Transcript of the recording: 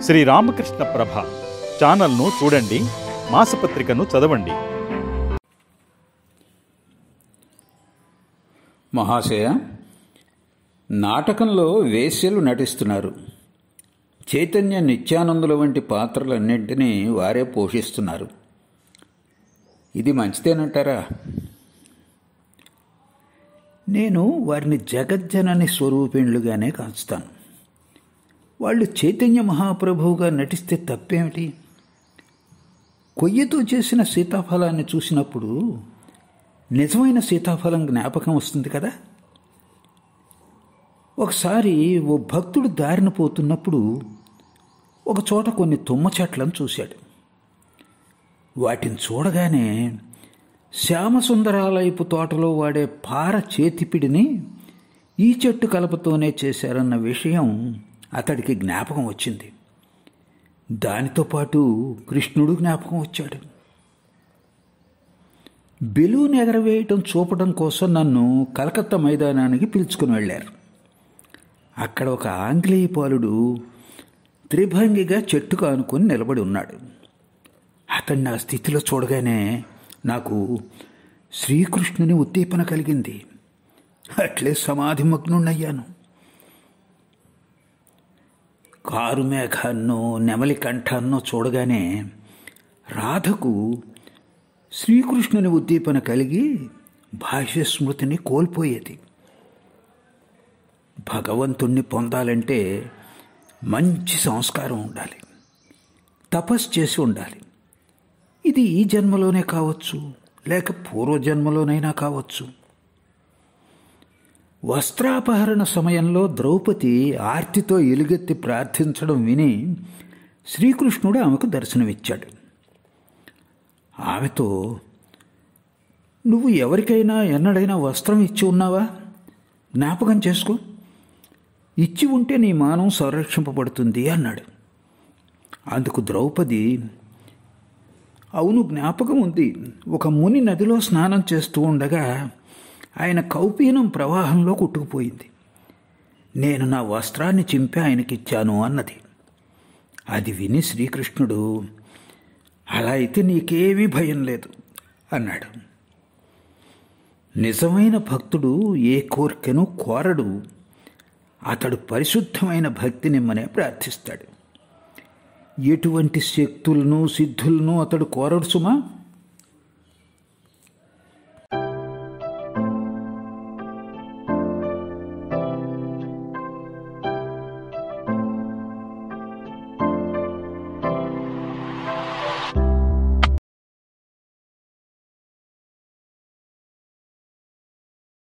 శ్రీ రామకృష్ణ ప్రభ ఛానల్ను చూడండి మాసపత్రికను చదవండి మహాశయ నాటకంలో వేశ్యలు నటిస్తున్నారు చైతన్య నిత్యానందుల వంటి పాత్రలన్నింటినీ వారే పోషిస్తున్నారు ఇది మంచిదేనంటారా నేను వారిని జగజ్జనని స్వరూపిణులుగానే కాంచుతాను వాళ్ళు చైతన్య మహాప్రభువుగా నటిస్తే తప్పేమిటి కొయ్యతో చేసిన సీతాఫలాన్ని చూసినప్పుడు నిజమైన సీతాఫలం జ్ఞాపకం వస్తుంది కదా ఒకసారి ఓ భక్తుడు దారిన పోతున్నప్పుడు ఒక చోట కొన్ని తుమ్మ చెట్లను చూశాడు వాటిని చూడగానే శ్యామసుందరాలయపు తోటలో వాడే పార చేతిపిడిని ఈ చెట్టు కలపతోనే చేశారన్న విషయం అతడికి జ్ఞాపకం వచ్చింది దానితో పాటు కృష్ణుడు జ్ఞాపకం వచ్చాడు బెలూన్ ఎగరవేయటం చూపడం కోసం నన్ను కలకత్తా మైదానానికి పిలుచుకుని వెళ్ళారు అక్కడ ఒక ఆంగ్లేయ పాలుడు త్రిభంగిగా చెట్టుకు ఆనుకొని నిలబడి ఉన్నాడు అతన్ని ఆ స్థితిలో చూడగానే నాకు శ్రీకృష్ణుని ఉద్దీపన కలిగింది అట్లే సమాధిమగ్నున్నయ్యాను కారు మేఘాన్నో నెమలి కంఠాన్నో చూడగానే రాధకు శ్రీకృష్ణుని ఉద్దీపన కలిగి భాష్య స్మృతిని కోల్పోయేది భగవంతుణ్ణి పొందాలంటే మంచి సంస్కారం ఉండాలి తపస్సు చేసి ఉండాలి ఇది ఈ జన్మలోనే కావచ్చు లేక పూర్వజన్మలోనైనా కావచ్చు వస్త్రాపహరణ సమయంలో ద్రౌపది ఆర్తితో ఎలుగెత్తి ప్రార్థించడం విని శ్రీకృష్ణుడు ఆమెకు దర్శనమిచ్చాడు ఆమెతో నువ్వు ఎవరికైనా ఎన్నడైనా వస్త్రం ఇచ్చి ఉన్నావా జ్ఞాపకం చేసుకో ఇచ్చి ఉంటే నీ మానం సంరక్షింపబడుతుంది అన్నాడు అందుకు ద్రౌపది అవును జ్ఞాపకం ఉంది ఒక ముని నదిలో స్నానం చేస్తూ ఉండగా ఆయన కౌపీనం ప్రవాహంలో కొట్టుకుపోయింది నేను నా వస్త్రాన్ని చింపి ఆయనకిచ్చాను అన్నది అది విని శ్రీకృష్ణుడు అలా అయితే నీకేమీ భయం లేదు అన్నాడు నిజమైన భక్తుడు ఏ కోరికను కోరడు అతడు పరిశుద్ధమైన భక్తి నిమ్మనే ప్రార్థిస్తాడు ఎటువంటి శక్తులను సిద్ధులను అతడు కోరడు సుమా